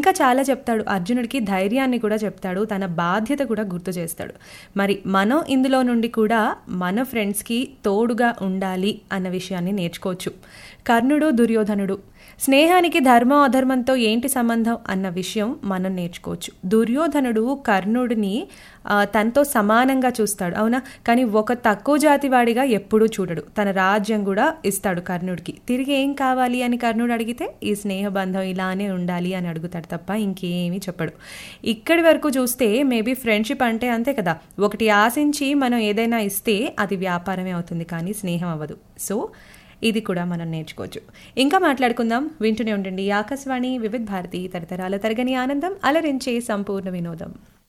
ఇంకా చాలా చెప్తాడు అర్జునుడికి ధైర్యాన్ని కూడా చెప్తాడు తన బాధ్యత కూడా గుర్తు చేస్తాడు మరి మనం ఇందులో నుండి కూడా మన ఫ్రెండ్స్కి తోడుగా ఉండాలి అన్న విషయాన్ని నేర్చుకోవచ్చు కర్ణుడు దుర్యోధనుడు స్నేహానికి ధర్మం అధర్మంతో ఏంటి సంబంధం అన్న విషయం మనం నేర్చుకోవచ్చు దుర్యోధనుడు కర్ణుడిని ఆ, తనతో సమానంగా చూస్తాడు అవునా కానీ ఒక తక్కువ జాతి వాడిగా ఎప్పుడూ చూడడు తన రాజ్యం కూడా ఇస్తాడు కర్ణుడికి తిరిగి ఏం కావాలి అని కర్ణుడు అడిగితే ఈ స్నేహబంధం ఇలానే ఉండాలి అని అడుగుతాడు తప్ప ఇంకేమీ చెప్పడు ఇక్కడి వరకు చూస్తే మేబీ ఫ్రెండ్షిప్ అంటే అంతే కదా ఒకటి ఆశించి మనం ఏదైనా ఇస్తే అది వ్యాపారమే అవుతుంది కానీ స్నేహం అవ్వదు సో ఇది కూడా మనం నేర్చుకోవచ్చు ఇంకా మాట్లాడుకుందాం వింటూనే ఉండండి ఆకాశవాణి వివిధ్ భారతి తరతరాల తరగని ఆనందం అలరించే సంపూర్ణ వినోదం